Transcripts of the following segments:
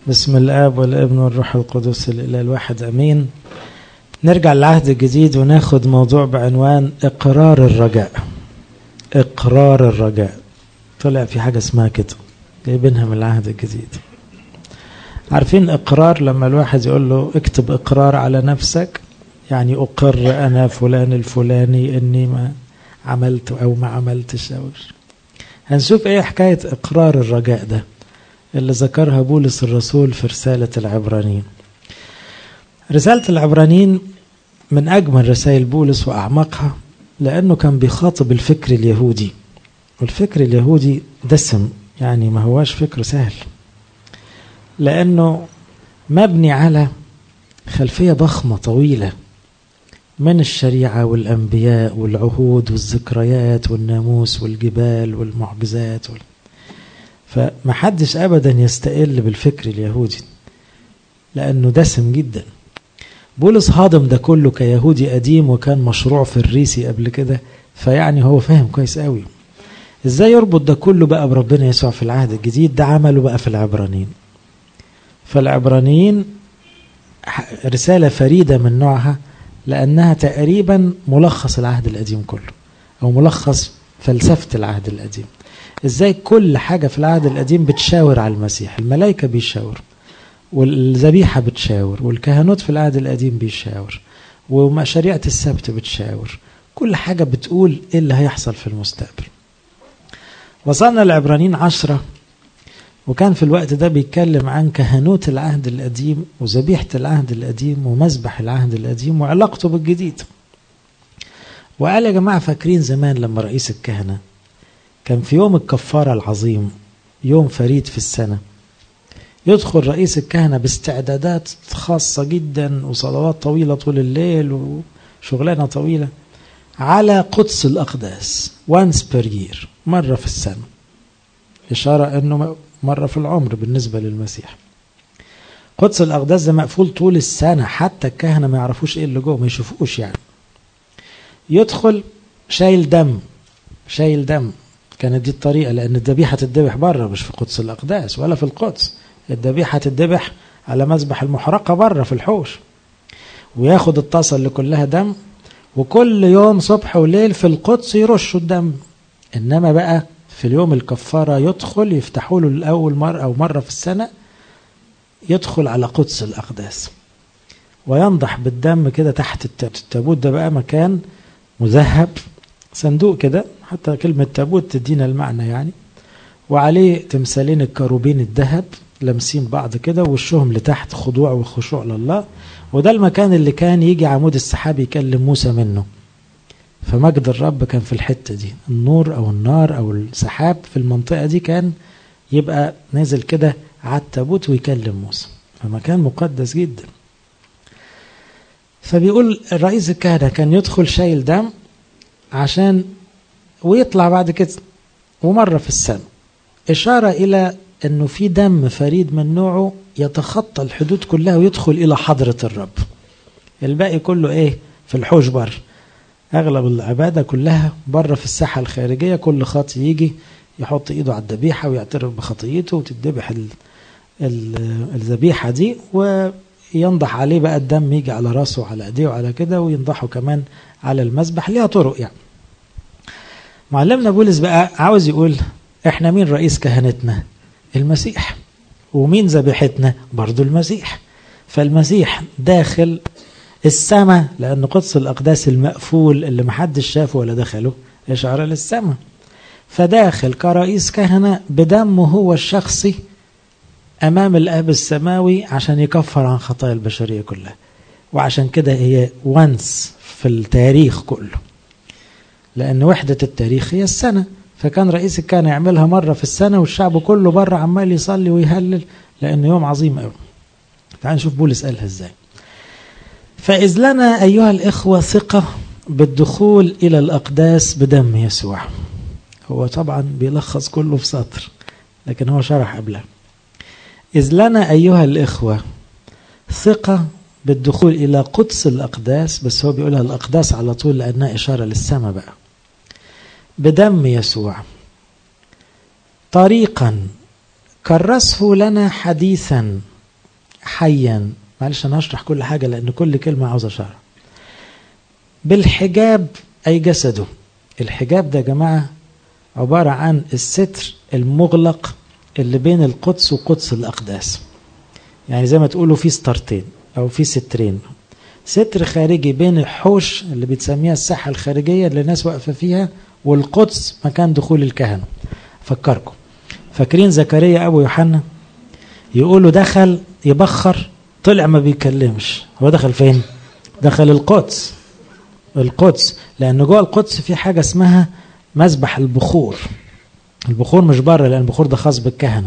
بسم الآب والابن والروح القدس الإله الواحد أمين نرجع للعهد الجديد وناخد موضوع بعنوان إقرار الرجاء إقرار الرجاء طلع في حاجة اسمها كده جايبينها من العهد الجديد عارفين إقرار لما الواحد يقول له اكتب إقرار على نفسك يعني أقر أنا فلان الفلاني إني ما عملت أو ما عملتش أو هنشوف إيه حكاية إقرار الرجاء ده اللي ذكرها بولس الرسول في رسالة العبرانيين رسالة العبرانيين من أجمل رسائل بولس وأعمقها لأنه كان بيخاطب الفكر اليهودي والفكر اليهودي دسم يعني ما هواش فكر سهل لأنه مبني على خلفية ضخمة طويلة من الشريعة والأنبياء والعهود والذكريات والناموس والجبال والمعجزات وال... فمحدش أبدا يستقل بالفكر اليهودي لأنه دسم جدا بولس هاضم ده كله كيهودي قديم وكان مشروع في الريسي قبل كده فيعني هو فاهم كويس قوي ازاي يربط ده كله بقى بربنا يسوع في العهد الجديد ده عمله بقى في العبرانيين فالعبرانيين رسالة فريدة من نوعها لأنها تقريبا ملخص العهد القديم كله أو ملخص فلسفة العهد القديم ازاي كل حاجة في العهد القديم بتشاور على المسيح الملائكة بيشاور والذبيحة بتشاور والكهنوت في العهد القديم بيشاور وشريعة السبت بتشاور كل حاجة بتقول ايه اللي هيحصل في المستقبل وصلنا العبرانيين عشرة وكان في الوقت ده بيتكلم عن كهنوت العهد القديم وذبيحة العهد القديم ومذبح العهد القديم وعلاقته بالجديد وقال يا جماعة فاكرين زمان لما رئيس الكهنة كان في يوم الكفارة العظيم يوم فريد في السنة يدخل رئيس الكهنة باستعدادات خاصة جدا وصلوات طويلة طول الليل وشغلانة طويلة على قدس الأقداس once per year مرة في السنة إشارة أنه مرة في العمر بالنسبة للمسيح قدس الأقداس ده مقفول طول السنة حتى الكهنة ما يعرفوش إيه اللي جوه ما يشوفوش يعني يدخل شايل دم شايل دم كانت دي الطريقة لأن الذبيحة تتذبح بره مش في قدس الأقداس ولا في القدس الذبيحة تتذبح على مذبح المحرقة بره في الحوش وياخد الطاسة اللي كلها دم وكل يوم صبح وليل في القدس يرشوا الدم إنما بقى في اليوم الكفارة يدخل يفتحوا له الأول مرة أو مرة في السنة يدخل على قدس الأقداس وينضح بالدم كده تحت التابوت التابوت ده بقى مكان مذهب صندوق كده حتى كلمة تابوت تدينا المعنى يعني وعليه تمثالين الكروبين الذهب لامسين بعض كده وشهم لتحت خضوع وخشوع لله وده المكان اللي كان يجي عمود السحاب يكلم موسى منه فمجد الرب كان في الحتة دي النور أو النار أو السحاب في المنطقة دي كان يبقى نازل كده على التابوت ويكلم موسى فمكان مقدس جدا فبيقول الرئيس الكهنة كان يدخل شايل دم عشان ويطلع بعد كده ومرة في السنة إشارة إلى أنه في دم فريد من نوعه يتخطى الحدود كلها ويدخل إلى حضرة الرب الباقي كله إيه في الحوش بره أغلب العبادة كلها بره في الساحة الخارجية كل خاطي يجي يحط إيده على الذبيحة ويعترف بخطيته وتتذبح الذبيحة دي وينضح عليه بقى الدم يجي على راسه وعلى ايديه وعلى كده وينضحه كمان على المذبح ليها طرق يعني معلمنا بولس بقى عاوز يقول احنا مين رئيس كهنتنا المسيح ومين ذبيحتنا برضو المسيح فالمسيح داخل السماء لأن قدس الأقداس المقفول اللي محدش شافه ولا دخله إشارة للسماء فداخل كرئيس كهنة بدمه هو الشخصي أمام الآب السماوي عشان يكفر عن خطايا البشرية كلها وعشان كده هي وانس في التاريخ كله لأن وحدة التاريخ هي السنة فكان رئيس الكهنة يعملها مرة في السنة والشعب كله بره عمال يصلي ويهلل لأنه يوم عظيم قوي تعال نشوف بولس قالها ازاي فإذ لنا أيها الإخوة ثقة بالدخول إلى الأقداس بدم يسوع هو طبعا بيلخص كله في سطر لكن هو شرح قبلها إذ لنا أيها الإخوة ثقة بالدخول إلى قدس الأقداس بس هو بيقولها الأقداس على طول لأنها إشارة للسماء بقى بدم يسوع طريقا كرسه لنا حديثا حيا معلش أنا هشرح كل حاجة لأن كل كلمة عاوز أشرح بالحجاب أي جسده الحجاب ده يا جماعة عبارة عن الستر المغلق اللي بين القدس وقدس الأقداس يعني زي ما تقولوا في ستارتين أو في سترين ستر خارجي بين الحوش اللي بتسميها الساحة الخارجية اللي الناس واقفة فيها والقدس مكان دخول الكهنة فكركم فاكرين زكريا أبو يوحنا يقولوا دخل يبخر طلع ما بيكلمش هو دخل فين دخل القدس القدس لأن جوه القدس في حاجة اسمها مذبح البخور البخور مش بره لأن البخور ده خاص بالكهنة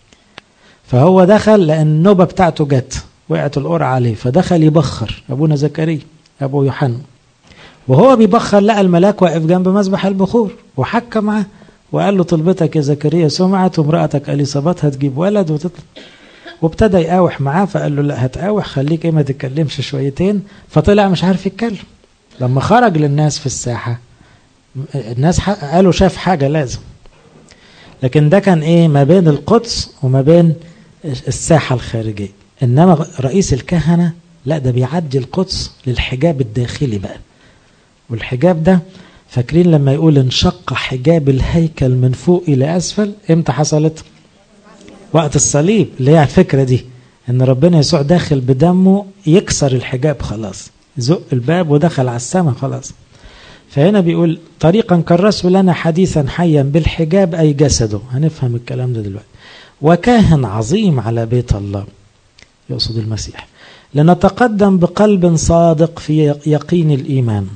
فهو دخل لأن النوبة بتاعته جت وقعت القرعة عليه فدخل يبخر أبونا زكريا أبو يوحنا وهو بيبخر لقى الملاك واقف جنب مذبح البخور وحكى معاه وقال له طلبتك يا زكريا سمعت وامرأتك اليصابات هتجيب ولد وتطلع وابتدى يقاوح معاه فقال له لا هتقاوح خليك ايه ما تتكلمش شويتين فطلع مش عارف يتكلم لما خرج للناس في الساحة الناس قالوا شاف حاجة لازم لكن ده كان ايه ما بين القدس وما بين الساحة الخارجية انما رئيس الكهنة لا ده بيعدي القدس للحجاب الداخلي بقى والحجاب ده فاكرين لما يقول انشق حجاب الهيكل من فوق الى اسفل امتى حصلت وقت الصليب اللي هي الفكرة دي ان ربنا يسوع داخل بدمه يكسر الحجاب خلاص زق الباب ودخل على السماء خلاص فهنا بيقول طريقا كرسوا لنا حديثا حيا بالحجاب أي جسده هنفهم الكلام ده دلوقتي وكاهن عظيم على بيت الله يقصد المسيح لنتقدم بقلب صادق في يقين الإيمان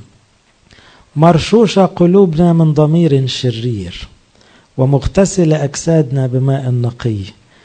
مرشوشة قلوبنا من ضمير شرير ومغتسل أجسادنا بماء نقي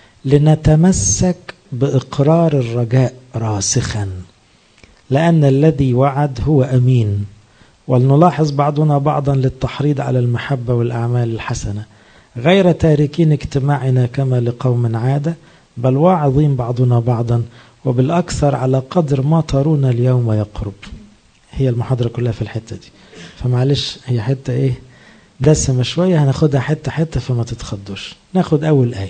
لنتمسك بإقرار الرجاء راسخا لأن الذي وعد هو أمين ولنلاحظ بعضنا بعضا للتحريض على المحبة والأعمال الحسنة غير تاركين اجتماعنا كما لقوم عادة بل واعظين بعضنا بعضا وبالأكثر على قدر ما ترون اليوم يقرب هي المحاضرة كلها في الحتة دي فمعلش هي حتة ايه دسمة شوية هناخدها حتة حتة فما تتخضوش ناخد أول آية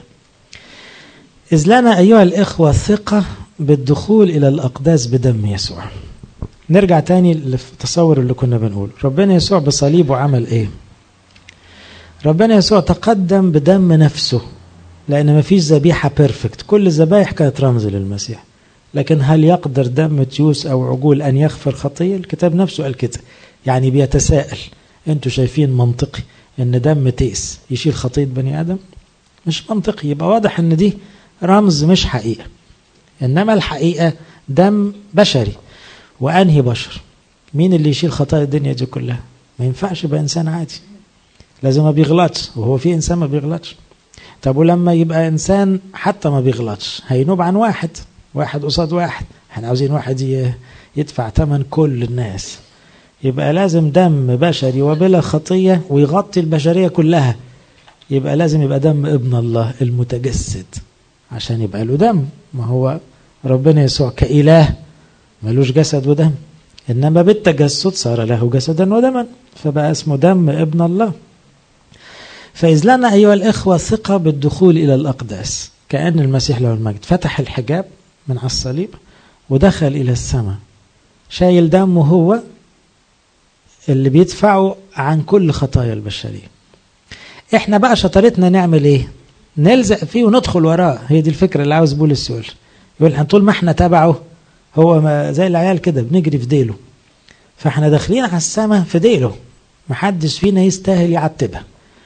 إذ لنا أيها الإخوة ثقة بالدخول إلى الأقداس بدم يسوع نرجع تاني للتصور اللي كنا بنقول ربنا يسوع بصليبه عمل ايه ربنا يسوع تقدم بدم نفسه لأن ما فيش ذبيحة بيرفكت كل الذبايح كانت رمز للمسيح لكن هل يقدر دم تيوس أو عجول أن يغفر خطية الكتاب نفسه قال كده يعني بيتساءل انتوا شايفين منطقي ان دم تيس يشيل خطية بني آدم مش منطقي يبقى واضح ان دي رمز مش حقيقة إنما الحقيقة دم بشري وأنهي بشر مين اللي يشيل خطايا الدنيا دي كلها ما ينفعش يبقى إنسان عادي لازم ما بيغلطش وهو في إنسان ما بيغلطش طب ولما يبقى إنسان حتى ما بيغلطش هينوب عن واحد واحد قصاد واحد احنا عاوزين واحد يدفع ثمن كل الناس يبقى لازم دم بشري وبلا خطية ويغطي البشرية كلها يبقى لازم يبقى دم ابن الله المتجسد عشان يبقى له دم ما هو ربنا يسوع كإله ملوش جسد ودم إنما بالتجسد صار له جسدا ودما فبقى اسمه دم ابن الله فإذ لنا أيها الإخوة ثقة بالدخول إلى الأقداس كأن المسيح له المجد فتح الحجاب من على الصليب ودخل إلى السماء شايل دمه هو اللي بيدفعه عن كل خطايا البشرية احنا بقى شطارتنا نعمل ايه نلزق فيه وندخل وراه هي دي الفكرة اللي عاوز بولس يقول يقول احنا طول ما احنا تبعه هو ما زي العيال كده بنجري في ديله فاحنا داخلين على السماء في ديله محدش فينا يستاهل يعتبها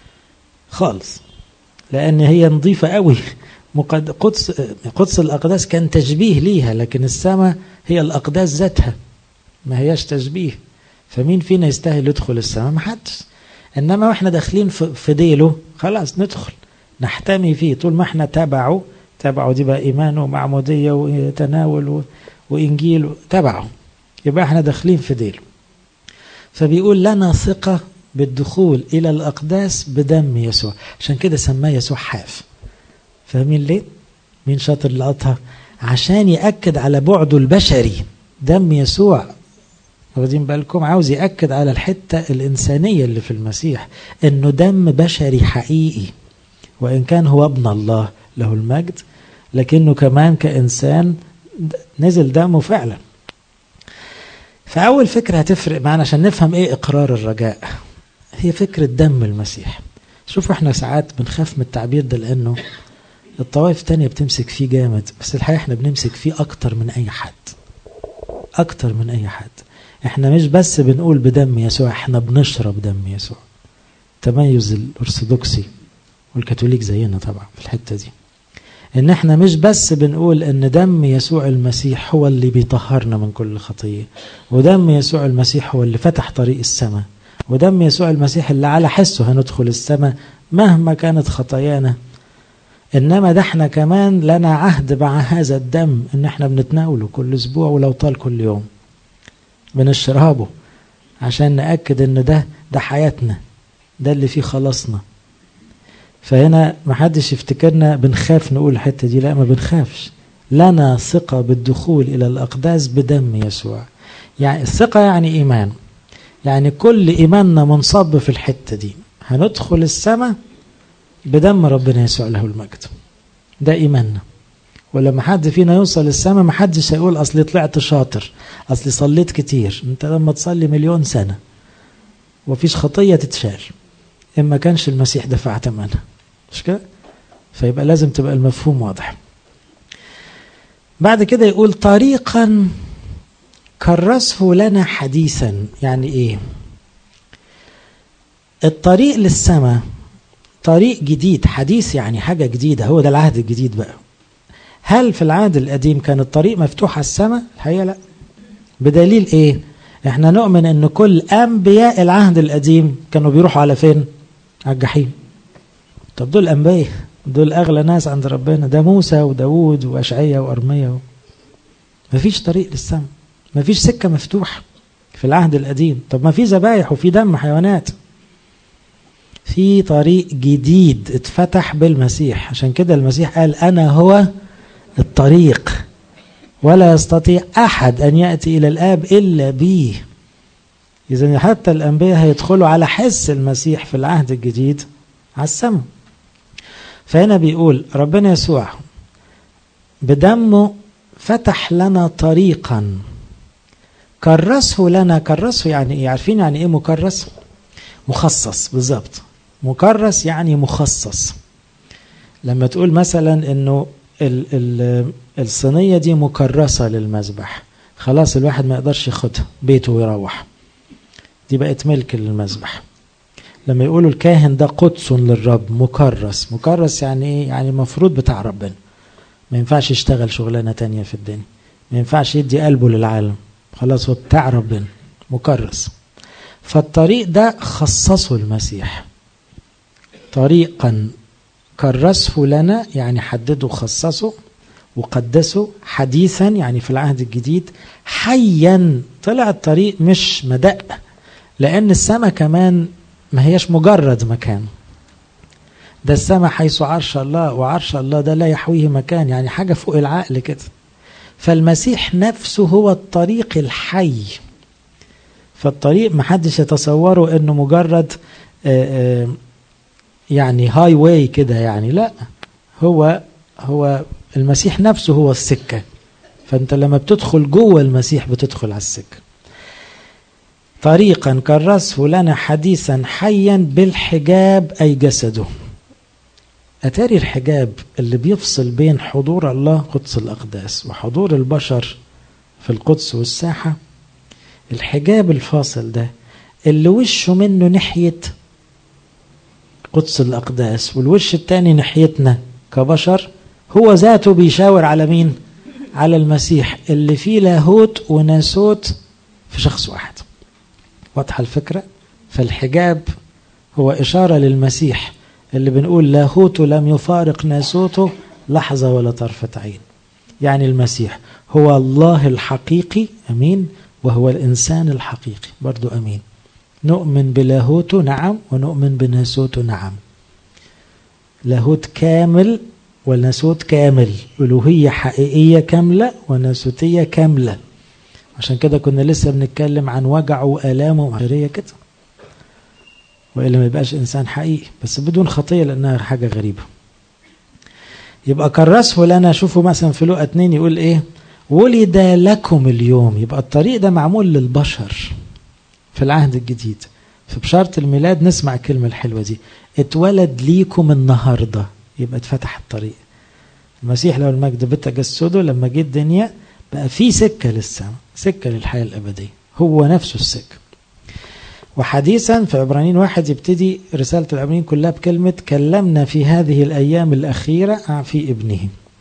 خالص لان هي نظيفة قوي قدس قدس الاقداس كان تشبيه ليها لكن السماء هي الاقداس ذاتها ما هياش تشبيه فمين فينا يستاهل يدخل السماء محدش انما واحنا داخلين في ديله خلاص ندخل نحتمي فيه طول ما احنا تبعه تبعه دي بقى ايمان ومعموديه وتناول وانجيل تبعه يبقى احنا داخلين في ديله فبيقول لنا ثقه بالدخول الى الاقداس بدم يسوع عشان كده سماه يسوع حاف فاهمين ليه مين شاطر لقطها عشان ياكد على بعده البشري دم يسوع واخدين بالكم عاوز ياكد على الحته الانسانيه اللي في المسيح انه دم بشري حقيقي وان كان هو ابن الله له المجد لكنه كمان كإنسان نزل دمه فعلا فأول فكرة هتفرق معنا عشان نفهم إيه إقرار الرجاء هي فكرة دم المسيح شوفوا احنا ساعات بنخاف من التعبير ده لأنه الطوائف التانية بتمسك فيه جامد بس الحقيقة احنا بنمسك فيه أكتر من أي حد أكتر من أي حد احنا مش بس بنقول بدم يسوع احنا بنشرب دم يسوع تميز الأرثوذكسي والكاثوليك زينا طبعا في الحتة دي ان احنا مش بس بنقول ان دم يسوع المسيح هو اللي بيطهرنا من كل خطية ودم يسوع المسيح هو اللي فتح طريق السماء ودم يسوع المسيح اللي على حسه هندخل السماء مهما كانت خطايانا انما ده احنا كمان لنا عهد مع هذا الدم ان احنا بنتناوله كل اسبوع ولو طال كل يوم بنشربه عشان نأكد ان ده ده حياتنا ده اللي فيه خلاصنا فهنا محدش يفتكرنا بنخاف نقول الحتة دي لا ما بنخافش لنا ثقة بالدخول إلى الأقداس بدم يسوع يعني الثقة يعني إيمان يعني كل إيماننا منصب في الحتة دي هندخل السماء بدم ربنا يسوع له المجد ده إيماننا ولما حد فينا يوصل السماء ما حدش هيقول أصلي طلعت شاطر أصلي صليت كتير أنت لما تصلي مليون سنة وفيش خطية تتشال إما كانش المسيح دفع ثمنها مش كده فيبقى لازم تبقى المفهوم واضح بعد كده يقول طريقا كرسه لنا حديثا يعني ايه الطريق للسماء طريق جديد حديث يعني حاجة جديدة هو ده العهد الجديد بقى هل في العهد القديم كان الطريق مفتوح على السماء الحقيقة لا بدليل ايه احنا نؤمن ان كل انبياء العهد القديم كانوا بيروحوا على فين على الجحيم طب دول انبياء دول اغلى ناس عند ربنا ده موسى وداوود واشعيا وارميا و... مفيش طريق للسماء مفيش سكه مفتوحه في العهد القديم طب ما في ذبايح وفي دم حيوانات في طريق جديد اتفتح بالمسيح عشان كده المسيح قال انا هو الطريق ولا يستطيع احد ان ياتي الى الاب الا بي اذا حتى الانبياء هيدخلوا على حس المسيح في العهد الجديد على السماء فهنا بيقول ربنا يسوع بدمه فتح لنا طريقا كرسه لنا كرسه يعني ايه عارفين يعني ايه مكرس مخصص بالظبط مكرس يعني مخصص لما تقول مثلا انه ال ال الصينيه دي مكرسه للمذبح خلاص الواحد ما يقدرش ياخدها بيته ويروح دي بقت ملك للمذبح لما يقولوا الكاهن ده قدس للرب مكرس مكرس يعني ايه يعني المفروض بتاع ربنا ما ينفعش يشتغل شغلانه تانية في الدنيا ما ينفعش يدي قلبه للعالم خلاص هو بتاع ربنا مكرس فالطريق ده خصصه المسيح طريقا كرسه لنا يعني حدده خصصه وقدسه حديثا يعني في العهد الجديد حيا طلع الطريق مش مدق لأن السماء كمان ما هيش مجرد مكان ده السماء حيث عرش الله وعرش الله ده لا يحويه مكان يعني حاجة فوق العقل كده فالمسيح نفسه هو الطريق الحي فالطريق محدش يتصوره انه مجرد آآ آآ يعني هاي واي كده يعني لا هو هو المسيح نفسه هو السكة فانت لما بتدخل جوه المسيح بتدخل على السكة طريقا كرسه لنا حديثا حيا بالحجاب أي جسده أتاري الحجاب اللي بيفصل بين حضور الله قدس الأقداس وحضور البشر في القدس والساحة الحجاب الفاصل ده اللي وشه منه ناحية قدس الأقداس والوش التاني ناحيتنا كبشر هو ذاته بيشاور على مين على المسيح اللي فيه لاهوت وناسوت في شخص واحد واضحة الفكرة فالحجاب هو إشارة للمسيح اللي بنقول لاهوته لم يفارق ناسوته لحظة ولا طرفة عين يعني المسيح هو الله الحقيقي أمين وهو الإنسان الحقيقي برضو أمين نؤمن بلاهوته نعم ونؤمن بناسوته نعم لاهوت كامل وناسوت كامل ألوهية حقيقية كاملة وناسوتية كاملة عشان كده كنا لسه بنتكلم عن وجعه وآلامه وحرية كده وإلا ما يبقاش إنسان حقيقي بس بدون خطية لأنها حاجة غريبة يبقى كرسه لنا شوفوا مثلا في لقى اتنين يقول ايه ولد لكم اليوم يبقى الطريق ده معمول للبشر في العهد الجديد في بشارة الميلاد نسمع الكلمة الحلوة دي اتولد ليكم النهاردة يبقى اتفتح الطريق المسيح له المجد بتجسده لما جه الدنيا بقى في سكة للسماء سكة للحياة الأبدية هو نفسه السكة وحديثا في عبرانيين واحد يبتدي رسالة العبرانيين كلها بكلمة كلمنا في هذه الأيام الأخيرة في ابنه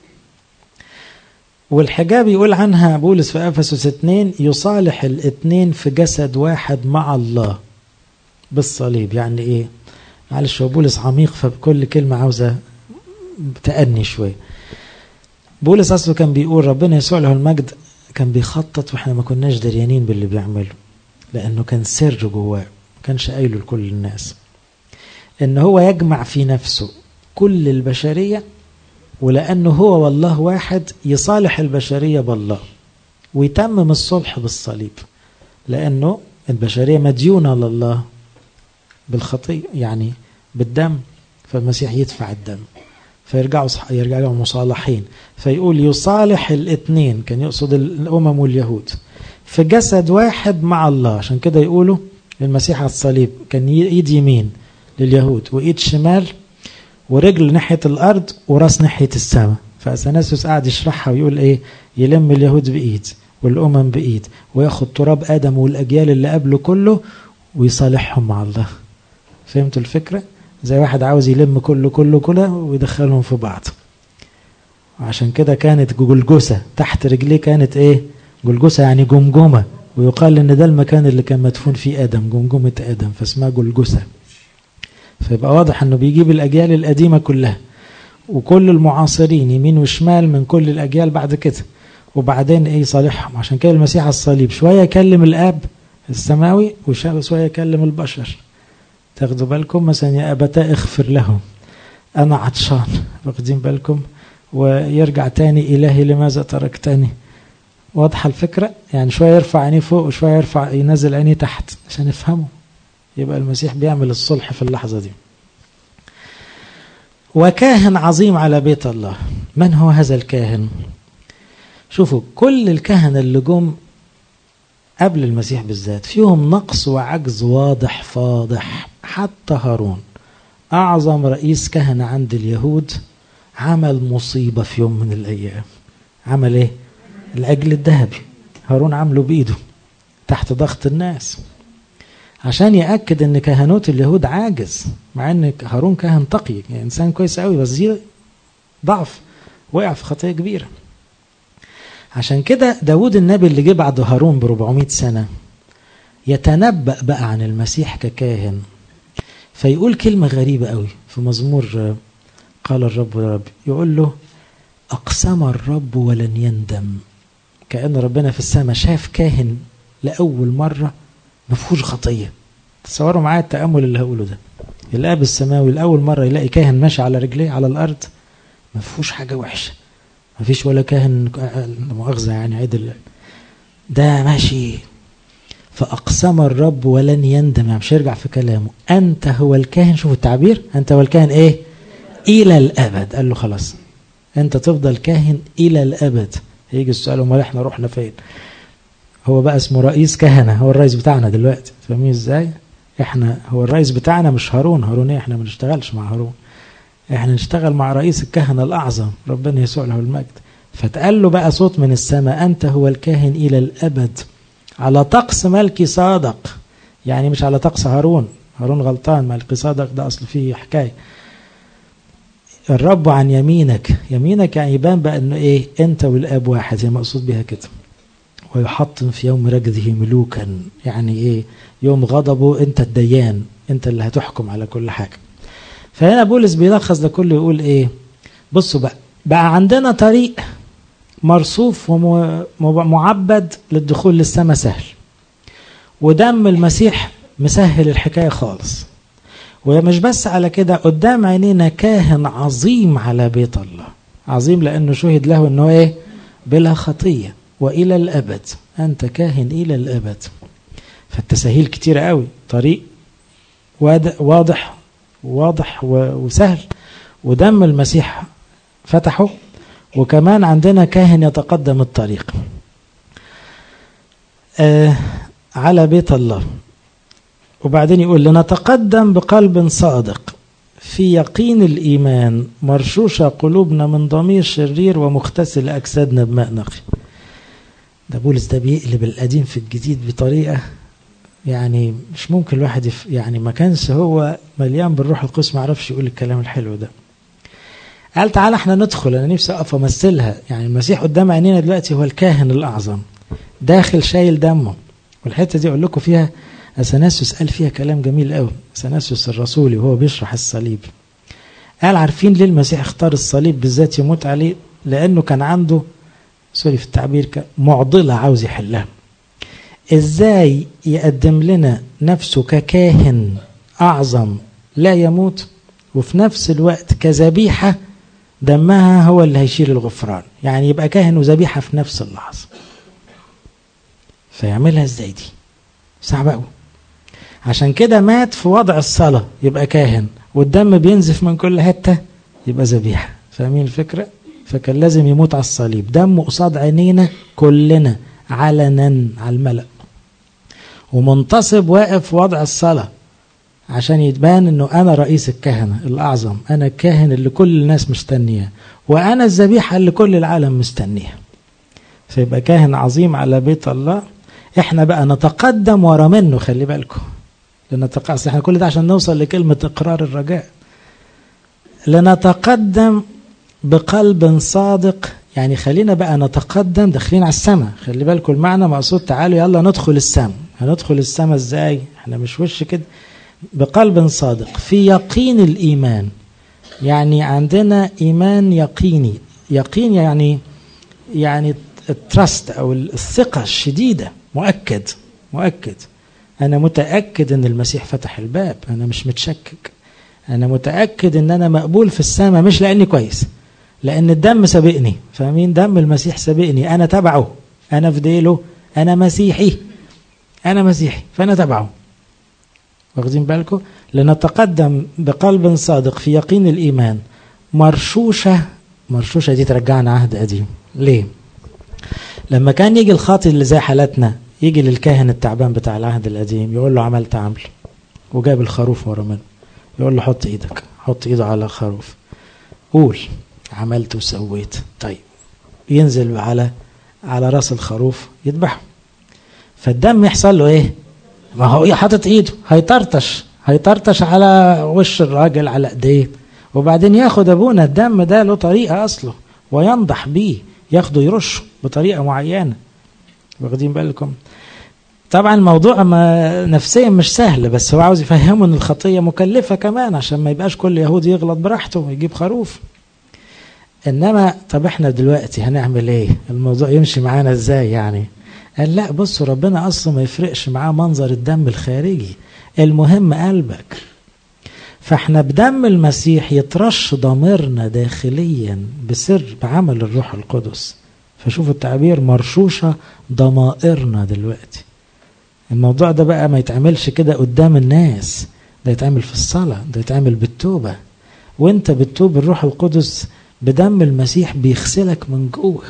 والحجاب يقول عنها بولس في أفسس 2 يصالح الاثنين في جسد واحد مع الله بالصليب يعني ايه معلش هو بولس عميق فبكل كلمة عاوزة تأني شوية بولس أصله كان بيقول ربنا يسوع له المجد كان بيخطط واحنا ما كناش دريانين باللي بيعمله لأنه كان سر جواه ما كانش قايله لكل الناس إن هو يجمع في نفسه كل البشرية ولأنه هو والله واحد يصالح البشرية بالله ويتمم الصلح بالصليب لأنه البشرية مديونة لله بالخطية يعني بالدم فالمسيح يدفع الدم فيرجعوا يرجعوا مصالحين فيقول يصالح الاثنين كان يقصد الأمم واليهود في جسد واحد مع الله عشان كده يقولوا المسيح على الصليب كان ايد يمين لليهود وايد شمال ورجل ناحية الأرض وراس ناحية السماء فأثناسيوس قاعد يشرحها ويقول إيه يلم اليهود بإيد والأمم بإيد وياخد تراب آدم والأجيال اللي قبله كله ويصالحهم مع الله فهمتوا الفكرة؟ زي واحد عاوز يلم كله كله كله ويدخلهم في بعض وعشان كده كانت جلجسة تحت رجليه كانت ايه جلجسة يعني جمجمة ويقال ان ده المكان اللي كان مدفون فيه ادم جمجمة ادم فاسمها جلجسة فيبقى واضح انه بيجيب الاجيال القديمة كلها وكل المعاصرين يمين وشمال من كل الاجيال بعد كده وبعدين ايه يصالحهم عشان كده المسيح على الصليب شوية يكلم الاب السماوي وشوية يكلم البشر تاخدوا بالكم مثلا يا أبتاء اغفر لهم أنا عطشان واخدين بالكم ويرجع تاني إلهي لماذا تركتني واضحة الفكرة يعني شوية يرفع عينيه فوق وشوية يرفع ينزل عينيه تحت عشان يفهموا يبقى المسيح بيعمل الصلح في اللحظة دي وكاهن عظيم على بيت الله من هو هذا الكاهن شوفوا كل الكهنة اللي جم قبل المسيح بالذات فيهم نقص وعجز واضح فاضح حتى هارون أعظم رئيس كهنة عند اليهود عمل مصيبة في يوم من الأيام عمل إيه؟ العجل الذهبي هارون عمله بإيده تحت ضغط الناس عشان يأكد أن كهنوت اليهود عاجز مع أن هارون كهن تقي يعني إنسان كويس قوي بس دي ضعف وقع في خطية كبيرة عشان كده داود النبي اللي جه بعد هارون ب 400 سنة يتنبأ بقى عن المسيح ككاهن فيقول كلمة غريبة قوي في مزمور قال الرب يا رب يقول له أقسم الرب ولن يندم كأن ربنا في السماء شاف كاهن لأول مرة ما فيهوش خطية تصوروا معايا التأمل اللي هقوله ده الآب السماوي لأول مرة يلاقي كاهن ماشي على رجليه على الأرض ما فيهوش حاجة وحشة ما فيش ولا كاهن مؤاخذة يعني عدل ده ماشي فأقسم الرب ولن يندم يعني مش يرجع في كلامه أنت هو الكاهن شوفوا التعبير أنت هو الكاهن إيه إلى الأبد قال له خلاص أنت تفضل كاهن إلى الأبد هيجي السؤال امال احنا رحنا فين هو بقى اسمه رئيس كهنة هو الرئيس بتاعنا دلوقتي فاهمين ازاي احنا هو الرئيس بتاعنا مش هارون هارون ايه احنا ما نشتغلش مع هارون احنا نشتغل مع رئيس الكهنة الأعظم ربنا يسوع له المجد فتقال له بقى صوت من السماء أنت هو الكاهن إلى الأبد على طقس ملكي صادق يعني مش على طقس هارون هارون غلطان ملكي صادق ده أصل فيه حكاية الرب عن يمينك يمينك يعني يبان بقى انه ايه انت والاب واحد زي مقصود بها كده ويحطم في يوم رجذه ملوكا يعني ايه يوم غضبه انت الديان انت اللي هتحكم على كل حاجه فهنا بولس بيلخص ده كله يقول ايه بصوا بقى بقى عندنا طريق مرصوف ومعبد للدخول للسماء سهل ودم المسيح مسهل الحكايه خالص ومش بس على كده قدام عينينا كاهن عظيم على بيت الله عظيم لانه شهد له انه ايه بلا خطيه والى الابد انت كاهن الى الابد فالتساهيل كتير قوي طريق واضح واضح وسهل ودم المسيح فتحه وكمان عندنا كاهن يتقدم الطريق آه على بيت الله وبعدين يقول لنتقدم بقلب صادق في يقين الإيمان مرشوشة قلوبنا من ضمير شرير ومغتسل أجسادنا بماء نقي ده بولس ده بيقلب القديم في الجديد بطريقة يعني مش ممكن الواحد يف يعني ما كانش هو مليان بالروح القدس ما عرفش يقول الكلام الحلو ده قال تعالى احنا ندخل انا نفسي اقف امثلها يعني المسيح قدام عينينا دلوقتي هو الكاهن الاعظم داخل شايل دمه والحته دي اقول لكم فيها اثناسيوس قال فيها كلام جميل قوي اثناسيوس الرسولي وهو بيشرح الصليب قال عارفين ليه المسيح اختار الصليب بالذات يموت عليه لانه كان عنده سوري في التعبير معضله عاوز يحلها ازاي يقدم لنا نفسه ككاهن اعظم لا يموت وفي نفس الوقت كذبيحه دمها هو اللي هيشيل الغفران يعني يبقى كاهن وذبيحه في نفس اللحظه فيعملها ازاي دي صعبه قوي عشان كده مات في وضع الصلاه يبقى كاهن والدم بينزف من كل حته يبقى ذبيحه فاهمين الفكره فكان لازم يموت على الصليب دمه قصاد عينينا كلنا علنا على الملأ ومنتصب واقف في وضع الصلاة عشان يتبان انه انا رئيس الكهنة الاعظم انا الكاهن اللي كل الناس مستنياه وانا الذبيحة اللي كل العالم مستنيها فيبقى كاهن عظيم على بيت الله احنا بقى نتقدم ورا منه خلي بالكم لنتقدم احنا كل ده عشان نوصل لكلمة اقرار الرجاء لنتقدم بقلب صادق يعني خلينا بقى نتقدم داخلين على السماء خلي بالكم المعنى مقصود تعالوا يلا ندخل السماء هندخل السماء ازاي احنا مش وش كده بقلب صادق في يقين الايمان يعني عندنا ايمان يقيني يقين يعني يعني التراست او الثقه الشديده مؤكد مؤكد انا متاكد ان المسيح فتح الباب انا مش متشكك انا متاكد ان انا مقبول في السماء مش لاني كويس لان الدم سابقني فاهمين دم المسيح سابقني انا تبعه انا في ديله انا مسيحي انا مسيحي فانا تبعه واخدين بالكم لنتقدم بقلب صادق في يقين الايمان مرشوشه مرشوشه دي ترجعنا عهد قديم ليه لما كان يجي الخاطي اللي زي حالتنا يجي للكاهن التعبان بتاع العهد القديم يقول له عملت عمل وجاب الخروف ورا منه يقول له حط ايدك حط ايده على الخروف قول عملت وسويت طيب ينزل على على راس الخروف يذبحه فالدم يحصل له ايه ما هو حاطط ايده هيطرطش هيطرطش على وش الراجل على ايديه وبعدين ياخد ابونا الدم ده له طريقه اصله وينضح بيه ياخده يرشه بطريقه معينه واخدين بالكم طبعا الموضوع ما نفسيا مش سهل بس هو عاوز يفهمه ان الخطيه مكلفه كمان عشان ما يبقاش كل يهودي يغلط براحته ويجيب خروف انما طب احنا دلوقتي هنعمل ايه الموضوع يمشي معانا ازاي يعني قال لا بصوا ربنا اصلا ما يفرقش معاه منظر الدم الخارجي المهم قلبك فاحنا بدم المسيح يترش ضميرنا داخليا بسر بعمل الروح القدس فشوفوا التعبير مرشوشة ضمائرنا دلوقتي الموضوع ده بقى ما يتعملش كده قدام الناس ده يتعمل في الصلاة ده يتعمل بالتوبة وانت بتتوب الروح القدس بدم المسيح بيغسلك من جوه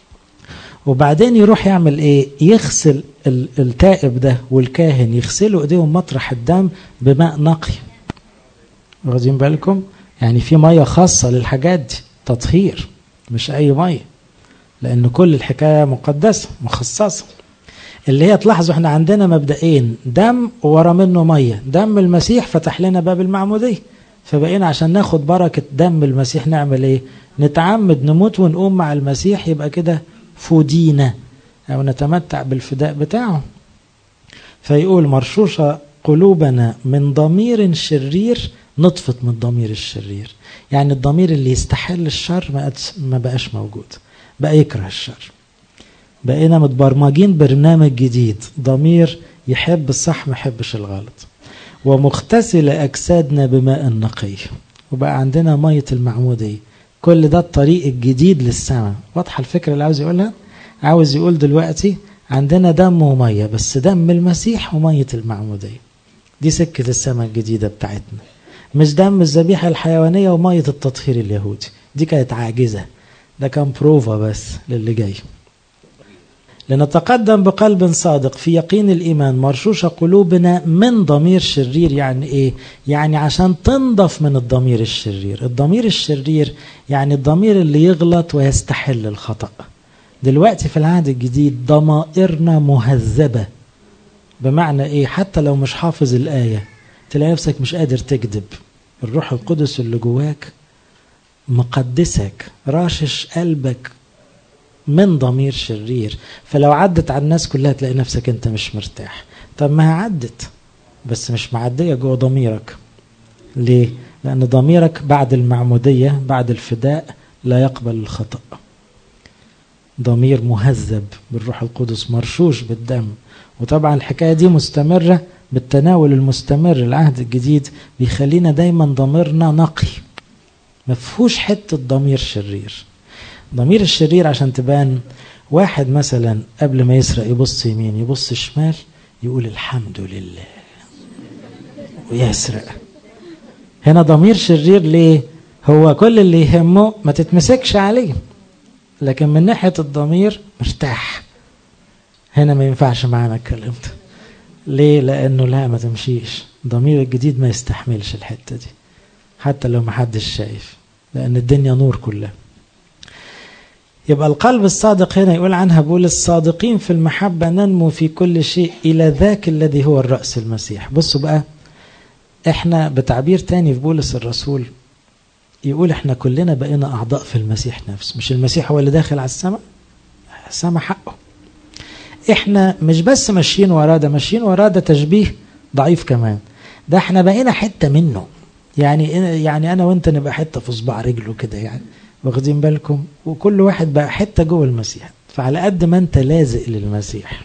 وبعدين يروح يعمل ايه يغسل التائب ده والكاهن يغسلوا ايديهم مطرح الدم بماء نقي واخدين بالكم يعني في ميه خاصه للحاجات دي تطهير مش اي ميه لان كل الحكايه مقدسه مخصصه اللي هي تلاحظوا احنا عندنا مبدئين دم ورا منه ميه دم المسيح فتح لنا باب المعموديه فبقينا عشان ناخد بركه دم المسيح نعمل ايه نتعمد نموت ونقوم مع المسيح يبقى كده فدينا او نتمتع بالفداء بتاعه فيقول مرشوشه قلوبنا من ضمير شرير نطفت من الضمير الشرير يعني الضمير اللي يستحل الشر ما بقاش موجود بقى يكره الشر بقينا متبرمجين برنامج جديد ضمير يحب الصح ما يحبش الغلط ومغتسل أجسادنا بماء نقي وبقى عندنا مية المعمودية كل ده الطريق الجديد للسماء واضحة الفكرة اللي عاوز يقولها عاوز يقول دلوقتي عندنا دم ومية بس دم المسيح ومية المعمودية دي سكة السماء الجديدة بتاعتنا مش دم الذبيحة الحيوانية ومية التطهير اليهودي دي كانت عاجزة ده كان بروفا بس للي جاي لنتقدم بقلب صادق في يقين الإيمان مرشوش قلوبنا من ضمير شرير يعني إيه؟ يعني عشان تنضف من الضمير الشرير الضمير الشرير يعني الضمير اللي يغلط ويستحل الخطأ دلوقتي في العهد الجديد ضمائرنا مهذبة بمعنى إيه؟ حتى لو مش حافظ الآية تلاقي نفسك مش قادر تكذب الروح القدس اللي جواك مقدسك راشش قلبك من ضمير شرير فلو عدت على الناس كلها تلاقي نفسك انت مش مرتاح طب ما هي عدت بس مش معدية جوه ضميرك ليه؟ لأن ضميرك بعد المعمودية بعد الفداء لا يقبل الخطأ ضمير مهذب بالروح القدس مرشوش بالدم وطبعا الحكاية دي مستمرة بالتناول المستمر العهد الجديد بيخلينا دايما ضميرنا نقي مفهوش حتة ضمير شرير ضمير الشرير عشان تبان واحد مثلا قبل ما يسرق يبص يمين يبص شمال يقول الحمد لله ويسرق هنا ضمير شرير ليه هو كل اللي يهمه ما تتمسكش عليه لكن من ناحية الضمير مرتاح هنا ما ينفعش معانا الكلام ده ليه لانه لا ما تمشيش ضمير الجديد ما يستحملش الحتة دي حتى لو ما حدش شايف لان الدنيا نور كلها يبقى القلب الصادق هنا يقول عنها بقول الصادقين في المحبة ننمو في كل شيء إلى ذاك الذي هو الرأس المسيح بصوا بقى احنا بتعبير تاني في بولس الرسول يقول احنا كلنا بقينا أعضاء في المسيح نفسه مش المسيح هو اللي داخل على السماء السماء حقه احنا مش بس ماشيين وراه ده ماشيين وراه ده تشبيه ضعيف كمان ده احنا بقينا حتة منه يعني يعني انا وانت نبقى حتة في صباع رجله كده يعني واخدين بالكم وكل واحد بقى حتة جوه المسيح فعلى قد ما انت لازق للمسيح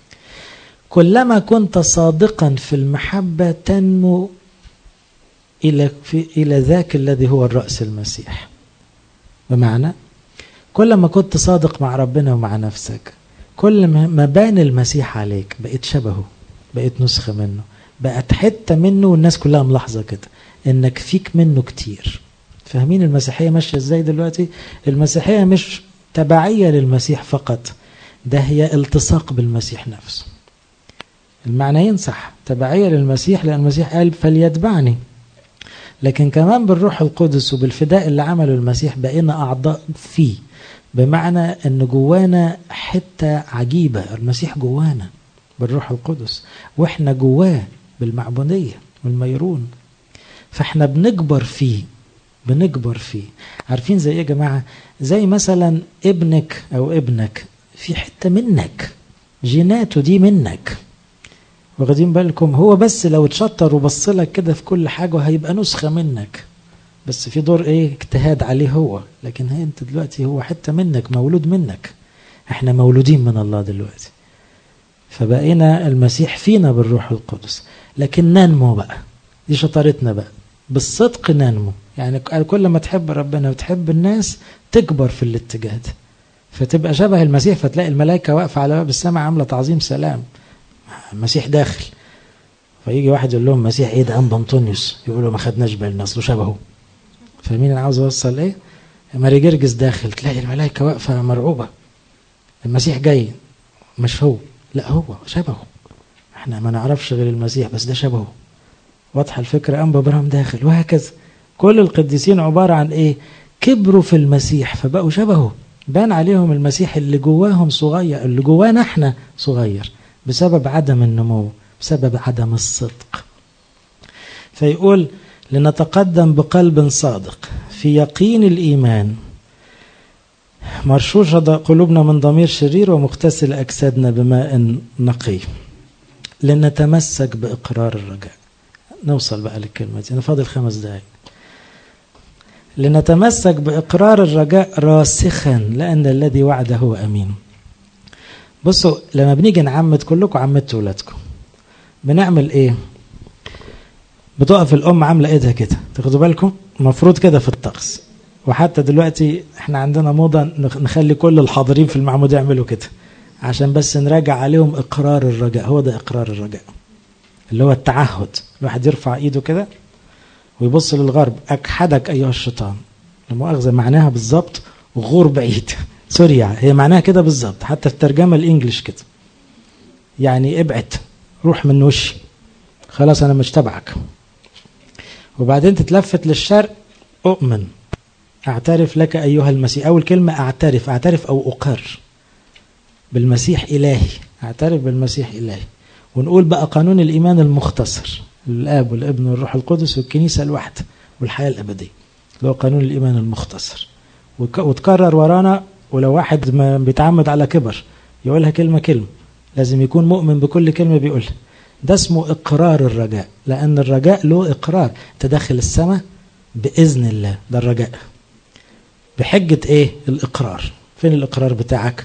كلما كنت صادقا في المحبة تنمو إلى, في إلى ذاك الذي هو الرأس المسيح بمعنى كل ما كنت صادق مع ربنا ومع نفسك كل ما بان المسيح عليك بقيت شبهه بقيت نسخة منه بقت حتة منه والناس كلها ملاحظة كده انك فيك منه كتير فاهمين المسيحية ماشية ازاي دلوقتي المسيحية مش تبعية للمسيح فقط ده هي التصاق بالمسيح نفسه المعنيين صح تبعية للمسيح لأن المسيح قال فليتبعني لكن كمان بالروح القدس وبالفداء اللي عمله المسيح بقينا أعضاء فيه بمعنى أن جوانا حتة عجيبة المسيح جوانا بالروح القدس وإحنا جواه بالمعبودية والميرون فإحنا بنكبر فيه بنكبر فيه عارفين زي ايه يا جماعة زي مثلا ابنك او ابنك في حتة منك جيناته دي منك واخدين بالكم هو بس لو اتشطر وبص لك كده في كل حاجة هيبقى نسخة منك بس في دور ايه اجتهاد عليه هو لكن هي انت دلوقتي هو حتة منك مولود منك احنا مولودين من الله دلوقتي فبقينا المسيح فينا بالروح القدس لكن ننمو بقى دي شطارتنا بقى بالصدق ننمو يعني كل ما تحب ربنا وتحب الناس تكبر في الاتجاه ده فتبقى شبه المسيح فتلاقي الملائكة واقفة على باب السماء عاملة تعظيم سلام المسيح داخل فيجي واحد يقول لهم مسيح ايه ده انبا انطونيوس يقولوا ما خدناش بالنا اصله شبهه فاهمين انا عاوز اوصل ايه ماري جرجس داخل تلاقي الملائكة واقفة مرعوبة المسيح جاي مش هو لا هو شبهه احنا ما نعرفش غير المسيح بس ده شبهه واضحة الفكرة أنبا برام داخل وهكذا كل القديسين عبارة عن إيه كبروا في المسيح فبقوا شبهه بان عليهم المسيح اللي جواهم صغير اللي جوانا احنا صغير بسبب عدم النمو بسبب عدم الصدق فيقول لنتقدم بقلب صادق في يقين الإيمان مرشوش قلوبنا من ضمير شرير ومغتسل أجسادنا بماء نقي لنتمسك بإقرار الرجاء نوصل بقى للكلمة دي أنا فاضل خمس دقايق لنتمسك بإقرار الرجاء راسخا لأن الذي وعده هو أمين بصوا لما بنيجي نعمد كلكم عمدتوا ولادكم بنعمل ايه بتقف الام عامله ايدها كده تاخدوا بالكم المفروض كده في الطقس وحتى دلوقتي احنا عندنا موضه نخلي كل الحاضرين في المعمود يعملوا كده عشان بس نراجع عليهم اقرار الرجاء هو ده اقرار الرجاء اللي هو التعهد الواحد يرفع ايده كده ويبص للغرب اكحدك ايها الشيطان المؤاخذة معناها بالظبط غور بعيد سوريا هي معناها كده بالظبط حتى في الترجمة الإنجليش كده يعني ابعد روح من وشي خلاص أنا مش تبعك وبعدين تتلفت للشرق أؤمن أعترف لك أيها المسيح أول كلمة أعترف أعترف أو أقر بالمسيح إلهي أعترف بالمسيح إلهي ونقول بقى قانون الإيمان المختصر الآب والابن والروح القدس والكنيسة الواحدة والحياة الأبدية اللي هو قانون الإيمان المختصر وتكرر ورانا ولو واحد ما بيتعمد على كبر يقولها كلمة كلمة لازم يكون مؤمن بكل كلمة بيقولها ده اسمه إقرار الرجاء لأن الرجاء له إقرار تدخل السماء بإذن الله ده الرجاء بحجة إيه الإقرار فين الإقرار بتاعك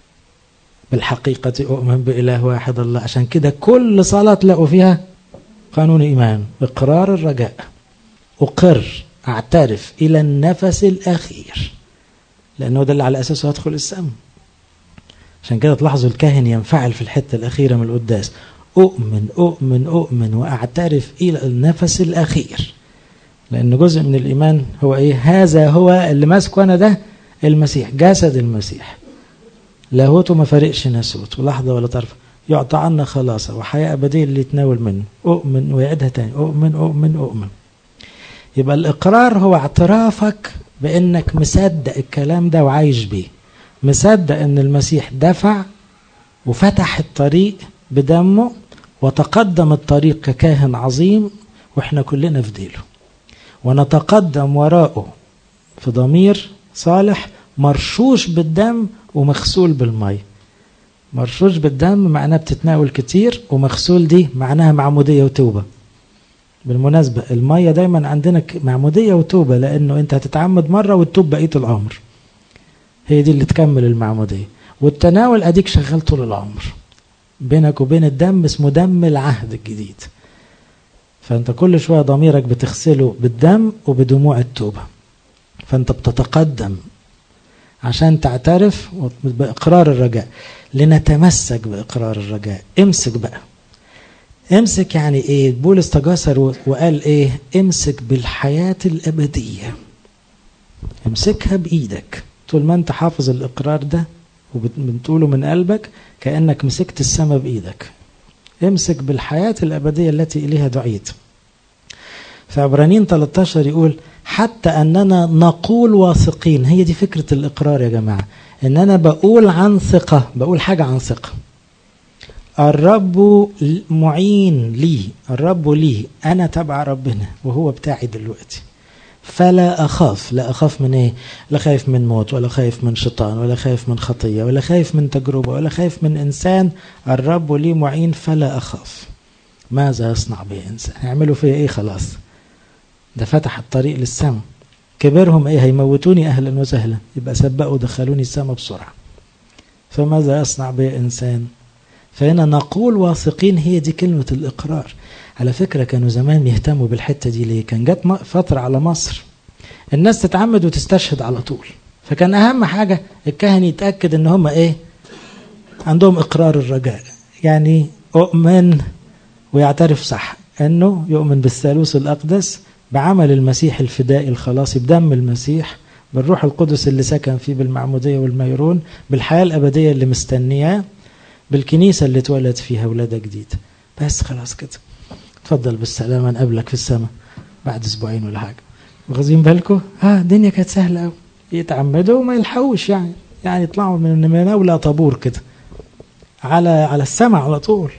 بالحقيقة أؤمن بإله واحد الله عشان كده كل صلاة تلاقوا فيها قانون إيمان إقرار الرجاء أقر أعترف إلى النفس الأخير لأنه ده اللي على أساسه هدخل السماء عشان كده تلاحظوا الكاهن ينفعل في الحتة الأخيرة من القداس أؤمن أؤمن أؤمن وأعترف إلى النفس الأخير لأن جزء من الإيمان هو إيه هذا هو اللي ماسكه أنا ده المسيح جسد المسيح لاهوته ما فارقش ناسوت ولحظة ولا طرف يعطى عنا خلاصة وحياة أبدية اللي يتناول منه أؤمن ويعيدها تاني أؤمن أؤمن أؤمن يبقى الإقرار هو اعترافك بأنك مصدق الكلام ده وعايش بيه مصدق أن المسيح دفع وفتح الطريق بدمه وتقدم الطريق ككاهن عظيم واحنا كلنا في ديله ونتقدم وراءه في ضمير صالح مرشوش بالدم ومغسول بالمي مرشوش بالدم معناه بتتناول كتير ومغسول دي معناها معمودية وتوبة بالمناسبة المية دايما عندنا معمودية وتوبة لأنه أنت هتتعمد مرة وتتوب بقية العمر هي دي اللي تكمل المعمودية والتناول أديك شغال طول العمر بينك وبين الدم اسمه دم العهد الجديد فأنت كل شوية ضميرك بتغسله بالدم وبدموع التوبة فأنت بتتقدم عشان تعترف بإقرار الرجاء لنتمسك بإقرار الرجاء امسك بقى امسك يعني ايه بولس تجاسر وقال ايه امسك بالحياة الأبدية امسكها بإيدك طول ما انت حافظ الإقرار ده وبتقوله من قلبك كأنك مسكت السماء بإيدك امسك بالحياة الأبدية التي إليها دعيت في عبرانيين 13 يقول حتى أننا نقول واثقين هي دي فكرة الإقرار يا جماعة إن أنا بقول عن ثقة بقول حاجة عن ثقة الرب معين لي الرب لي أنا تبع ربنا وهو بتاعي دلوقتي فلا أخاف لا أخاف من إيه لا خايف من موت ولا خايف من شيطان ولا خايف من خطية ولا خايف من تجربة ولا خايف من إنسان الرب لي معين فلا أخاف ماذا يصنع به إنسان يعملوا فيه إيه خلاص ده فتح الطريق للسماء كبرهم إيه هيموتوني أهلا وسهلا يبقى سبقوا دخلوني السماء بسرعة فماذا يصنع به إنسان فهنا نقول واثقين هي دي كلمة الإقرار على فكرة كانوا زمان يهتموا بالحتة دي ليه كان جت فترة على مصر الناس تتعمد وتستشهد على طول فكان أهم حاجة الكاهن يتأكد إن هم إيه عندهم إقرار الرجاء يعني أؤمن ويعترف صح أنه يؤمن بالثالوث الأقدس بعمل المسيح الفدائي الخلاصي بدم المسيح بالروح القدس اللي سكن فيه بالمعمودية والميرون بالحياة الأبدية اللي مستنياه بالكنيسة اللي اتولد فيها ولادة جديد بس خلاص كده اتفضل بالسلامة نقابلك في السماء بعد اسبوعين ولا حاجة واخدين بالكم ها الدنيا كانت سهلة قوي يتعمدوا وما يلحقوش يعني يعني يطلعوا من مناولة طابور كده على على السماء على طول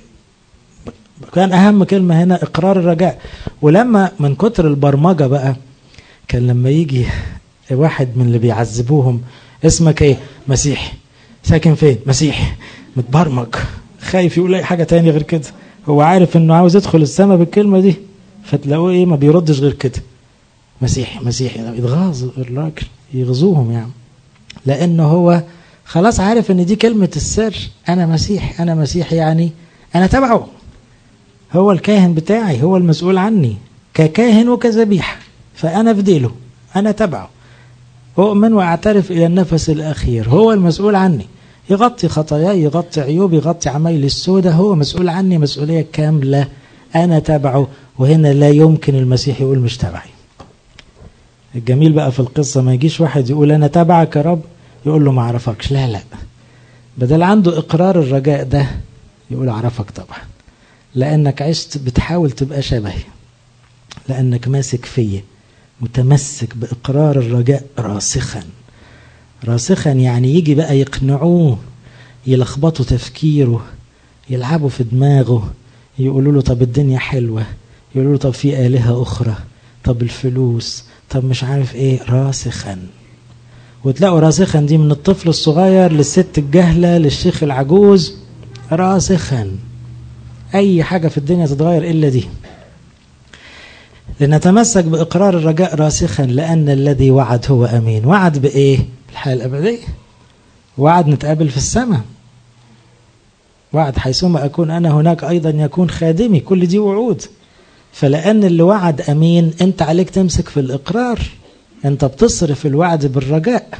كان أهم كلمة هنا إقرار الرجاء ولما من كتر البرمجة بقى كان لما يجي واحد من اللي بيعذبوهم اسمك ايه مسيحي ساكن فين مسيحي متبرمج خايف يقول اي حاجه تاني غير كده هو عارف انه عاوز يدخل السماء بالكلمه دي فتلاقوه ايه ما بيردش غير كده مسيحي مسيحي يتغاظ الراجل يغزوهم يعني لانه هو خلاص عارف ان دي كلمه السر انا مسيحي انا مسيحي يعني انا تبعه هو الكاهن بتاعي هو المسؤول عني ككاهن وكذبيحه فانا في ديله انا تبعه اؤمن واعترف الى النفس الاخير هو المسؤول عني يغطي خطاياي يغطي عيوبي يغطي عمايلي السوداء هو مسؤول عني مسؤولية كاملة أنا تبعه وهنا لا يمكن المسيح يقول مش تبعي الجميل بقى في القصة ما يجيش واحد يقول أنا تابعك يا رب يقول له ما أعرفكش لا لا بدل عنده إقرار الرجاء ده يقول أعرفك طبعا لأنك عشت بتحاول تبقى شبهي لأنك ماسك فيا متمسك بإقرار الرجاء راسخا راسخا يعني يجي بقى يقنعوه يلخبطوا تفكيره يلعبوا في دماغه يقولوا له طب الدنيا حلوة يقولوا له طب في آلهة أخرى طب الفلوس طب مش عارف ايه راسخا وتلاقوا راسخا دي من الطفل الصغير للست الجهلة للشيخ العجوز راسخا أي حاجة في الدنيا تتغير إلا دي لنتمسك بإقرار الرجاء راسخا لأن الذي وعد هو أمين وعد بإيه؟ الحياة الأبدية وعد نتقابل في السماء وعد حيثما أكون أنا هناك أيضا يكون خادمي كل دي وعود فلأن اللي وعد أمين أنت عليك تمسك في الإقرار أنت بتصرف الوعد بالرجاء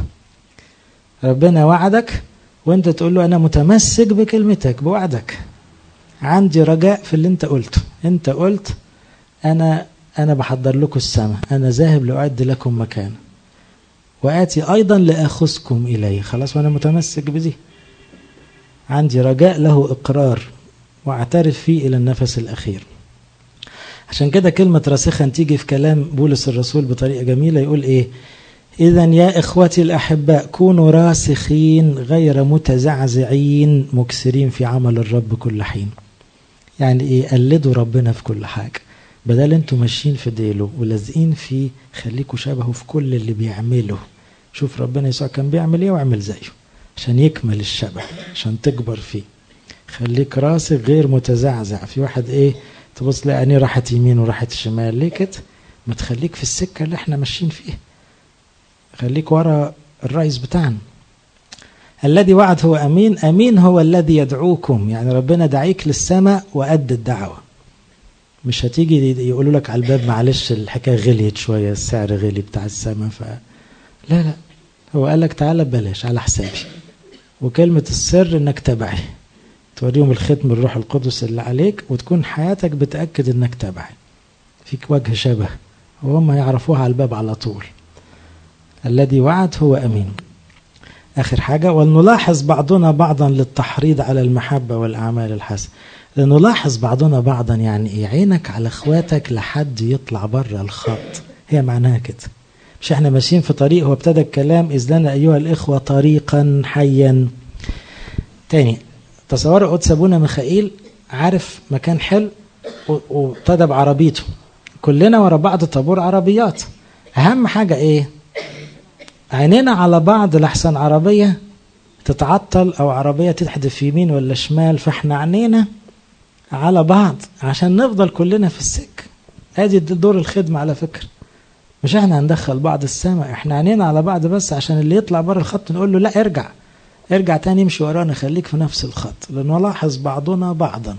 ربنا وعدك وأنت تقول له أنا متمسك بكلمتك بوعدك عندي رجاء في اللي أنت قلته أنت قلت أنا أنا بحضر لكم السماء أنا ذاهب لأعد لكم مكان وآتي أيضا لأخذكم إلي خلاص وأنا متمسك بدي عندي رجاء له إقرار واعترف فيه إلى النفس الأخير عشان كده كلمة راسخا تيجي في كلام بولس الرسول بطريقة جميلة يقول إيه إذا يا إخوتي الأحباء كونوا راسخين غير متزعزعين مكسرين في عمل الرب كل حين يعني إيه قلدوا ربنا في كل حاجة بدل انتوا ماشيين في ديله ولازقين فيه خليكوا شبهه في كل اللي بيعمله شوف ربنا يسوع كان بيعمل ايه واعمل زيه عشان يكمل الشبه عشان تكبر فيه خليك راسخ غير متزعزع في واحد ايه تبص تلاقي عينيه راحت يمين وراحت شمال ليه كده ما تخليك في السكه اللي احنا ماشيين فيها خليك ورا الرئيس بتاعنا الذي وعد هو امين امين هو الذي يدعوكم يعني ربنا دعيك للسماء وقد الدعوه مش هتيجي يقولوا لك على الباب معلش الحكايه غليت شويه السعر غلي بتاع السماء ف لا لا هو قال لك تعالى ببلاش على حسابي وكلمه السر انك تبعي توريهم الختم الروح القدس اللي عليك وتكون حياتك بتاكد انك تبعي فيك وجه شبه وهم يعرفوها على الباب على طول الذي وعد هو امين اخر حاجه ولنلاحظ بعضنا بعضا للتحريض على المحبه والاعمال الحسنه لنلاحظ بعضنا بعضا يعني ايه عينك على اخواتك لحد يطلع بره الخط هي معناها كده مش احنا ماشيين في طريق هو ابتدى الكلام اذ لنا ايها الاخوه طريقا حيا تاني تصوروا قدس ابونا ميخائيل عارف مكان حلو وابتدى بعربيته كلنا ورا بعض طابور عربيات اهم حاجه ايه عينينا على بعض لحسن عربيه تتعطل او عربيه تحدف يمين ولا شمال فاحنا عينينا على بعض عشان نفضل كلنا في السكة ادي دور الخدمة على فكرة مش احنا هندخل بعض السماء احنا عينينا على بعض بس عشان اللي يطلع بره الخط نقول له لا ارجع ارجع تاني امشي ورانا خليك في نفس الخط لنلاحظ بعضنا بعضا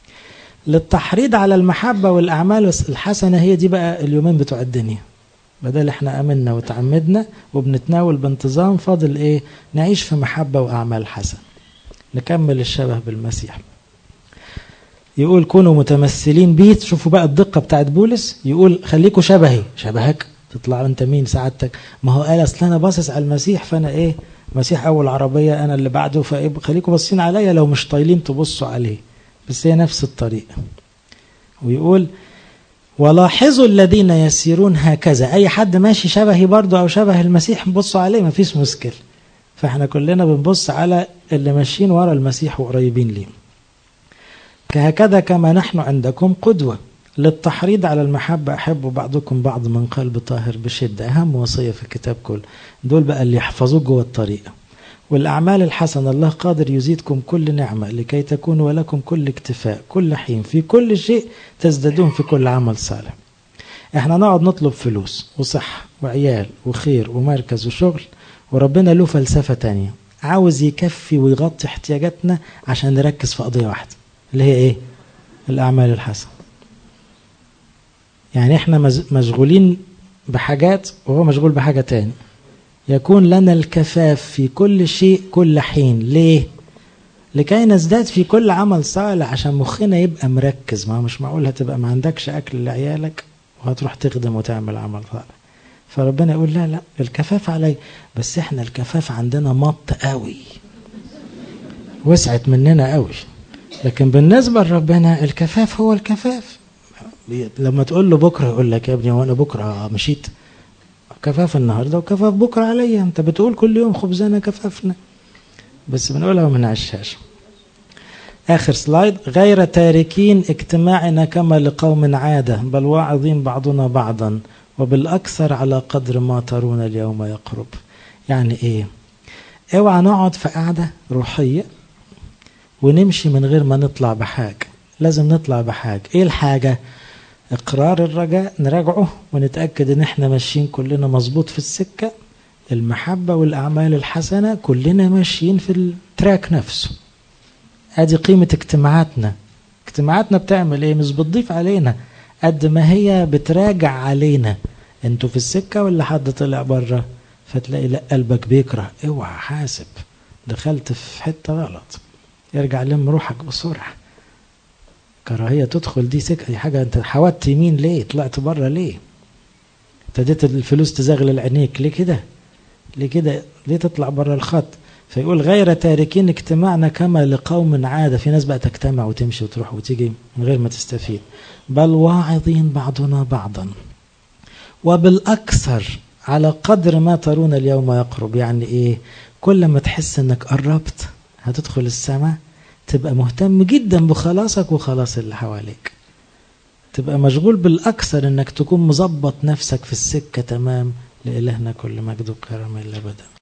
للتحريض على المحبة والأعمال الحسنة هي دي بقى اليومين بتوع الدنيا بدل احنا امنا وتعمدنا وبنتناول بانتظام فاضل ايه نعيش في محبة وأعمال حسنة نكمل الشبه بالمسيح يقول كونوا متمثلين بي شوفوا بقى الدقة بتاعت بولس يقول خليكوا شبهي شبهك تطلع انت مين سعادتك ما هو قال اصل انا باصص على المسيح فانا ايه مسيح اول عربية انا اللي بعده فخليكوا باصين عليا لو مش طايلين تبصوا عليه بس هي نفس الطريقة ويقول ولاحظوا الذين يسيرون هكذا اي حد ماشي شبهي برضه او شبه المسيح بصوا عليه ما فيش مشكلة فاحنا كلنا بنبص على اللي ماشيين ورا المسيح وقريبين ليه كهكذا كما نحن عندكم قدوة للتحريض على المحبة أحبوا بعضكم بعض من قلب طاهر بشدة أهم وصية في الكتاب كله دول بقى اللي يحفظوك جوه الطريقة والأعمال الحسنة الله قادر يزيدكم كل نعمة لكي تكونوا ولكم كل اكتفاء كل حين في كل شيء تزدادون في كل عمل صالح احنا نقعد نطلب فلوس وصحة وعيال وخير ومركز وشغل وربنا له فلسفة تانية عاوز يكفي ويغطي احتياجاتنا عشان نركز في قضية واحدة اللي هي ايه الاعمال الحسنه يعني احنا مشغولين بحاجات وهو مشغول بحاجه تاني يكون لنا الكفاف في كل شيء كل حين ليه لكي نزداد في كل عمل صالح عشان مخنا يبقى مركز ما مش معقول هتبقى ما عندكش اكل لعيالك وهتروح تخدم وتعمل عمل صالح فربنا يقول لا لا الكفاف علي بس احنا الكفاف عندنا مط قوي وسعت مننا قوي لكن بالنسبة لربنا الكفاف هو الكفاف لما تقول له بكرة يقول لك يا ابني وانا بكرة مشيت كفاف النهاردة وكفاف بكرة عليا انت بتقول كل يوم خبزنا كفافنا بس بنقولها من على الشاشة آخر سلايد غير تاركين اجتماعنا كما لقوم عادة بل واعظين بعضنا بعضا وبالأكثر على قدر ما ترون اليوم يقرب يعني إيه اوعى نقعد في قعدة روحية ونمشي من غير ما نطلع بحاجة لازم نطلع بحاجة ايه الحاجة اقرار الرجاء نراجعه ونتأكد ان احنا ماشيين كلنا مظبوط في السكة المحبة والأعمال الحسنة كلنا ماشيين في التراك نفسه ادي قيمة اجتماعاتنا اجتماعاتنا بتعمل ايه مش بتضيف علينا قد ما هي بتراجع علينا انتوا في السكة ولا حد طلع بره فتلاقي لا قلبك بيكره اوعى حاسب دخلت في حتة غلط ارجع لم روحك بسرعة كراهية تدخل دي سكة دي حاجة انت حودت يمين ليه طلعت بره ليه ابتديت الفلوس تزغلل عينيك ليه كده ليه كده ليه تطلع بره الخط فيقول غير تاركين اجتماعنا كما لقوم عادة في ناس بقى تجتمع وتمشي وتروح وتيجي من غير ما تستفيد بل واعظين بعضنا بعضا وبالأكثر على قدر ما ترون اليوم يقرب يعني ايه كل ما تحس انك قربت هتدخل السماء تبقى مهتم جدا بخلاصك وخلاص اللي حواليك تبقى مشغول بالأكثر انك تكون مظبط نفسك في السكة تمام لإلهنا كل مجد وكرم إلا بدأ